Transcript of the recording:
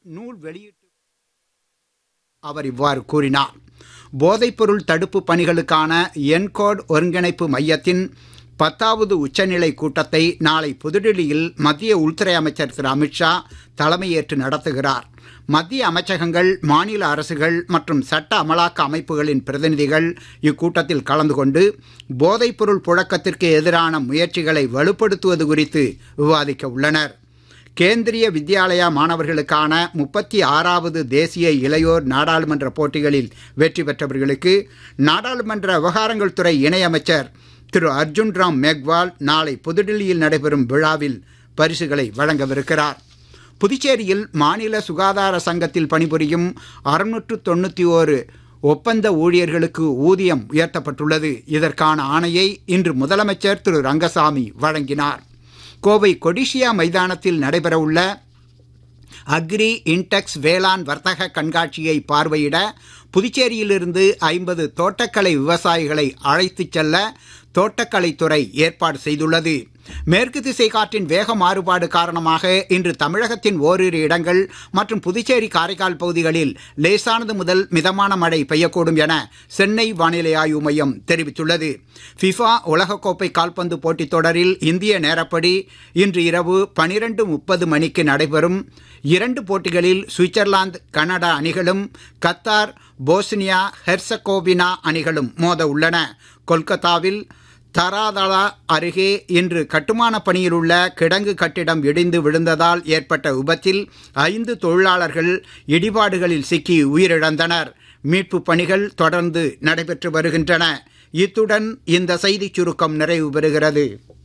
நூல் வெளியிட்டு அவர் இவ்வாறு கூறினார் போதைப்பொருள் தடுப்பு பணிகளுக்கான என்கோட் ஒருங்கிணைப்பு மையத்தின் பத்தாவது உச்சநிலை கூட்டத்தை நாளை புதுடில்லியில் மத்திய உள்துறை அமைச்சர் திரு அமித்ஷா தலைமையேற்று நடத்துகிறார் மத்திய அமைச்சகங்கள் மாநில அரசுகள் மற்றும் சட்ட அமலாக்க அமைப்புகளின் பிரதிநிதிகள் இக்கூட்டத்தில் கலந்து கொண்டு போதைப்பொருள் புழக்கத்திற்கு எதிரான முயற்சிகளை வலுப்படுத்துவது குறித்து விவாதிக்க உள்ளனர் கேந்திரிய வித்யாலயா மாணவர்களுக்கான முப்பத்தி ஆறாவது தேசிய இளையோர் நாடாளுமன்ற போட்டிகளில் வெற்றி பெற்றவர்களுக்கு நாடாளுமன்ற விவகாரங்கள் துறை இணையமைச்சர் திரு அர்ஜுன் ராம் மேக்வால் நாளை புதுடில்லியில் நடைபெறும் விழாவில் பரிசுகளை வழங்கவிருக்கிறார் புதுச்சேரியில் மாநில சுகாதார சங்கத்தில் பணிபுரியும் அறுநூற்று தொண்ணூற்றி ஓரு ஒப்பந்த ஊழியர்களுக்கு ஊதியம் உயர்த்தப்பட்டுள்ளது இதற்கான ஆணையை இன்று முதலமைச்சர் திரு ரங்கசாமி வழங்கினார் கோவை கொடிஷியா மைதானத்தில் நடைபெறவுள்ள அக்ரி இன்டெக்ஸ் வேளாண் வர்த்தக கண்காட்சியை பார்வையிட புதுச்சேரியிலிருந்து ஐம்பது தோட்டக்கலை விவசாயிகளை அழைத்துச் செல்ல தோட்டக்கலைத்துறை ஏற்பாடு செய்துள்ளது மேற்கு திசை காற்றின் வேக மாறுபாடு காரணமாக இன்று தமிழகத்தின் ஓரிரு இடங்கள் மற்றும் புதுச்சேரி காரைக்கால் பகுதிகளில் லேசானது முதல் மிதமான மழை பெய்யக்கூடும் என சென்னை வானிலை ஆய்வு மையம் தெரிவித்துள்ளது ஃபிஃபா உலகக்கோப்பை கால்பந்து போட்டித் தொடரில் இந்திய நேரப்படி இன்று இரவு பனிரெண்டு முப்பது மணிக்கு நடைபெறும் இரண்டு போட்டிகளில் சுவிட்சர்லாந்து கனடா அணிகளும் கத்தார் போஸ்னியா ஹெர்சகோவினா அணிகளும் மோத உள்ளன கொல்கத்தாவில் தராதலா அருகே இன்று கட்டுமான பணியில் உள்ள கிடங்கு கட்டிடம் இடிந்து விழுந்ததால் ஏற்பட்ட விபத்தில் ஐந்து தொழிலாளர்கள் இடிபாடுகளில் சிக்கி உயிரிழந்தனர் மீட்பு பணிகள் தொடர்ந்து நடைபெற்று வருகின்றன இத்துடன் இந்த செய்திச் சுருக்கம் நிறைவு பெறுகிறது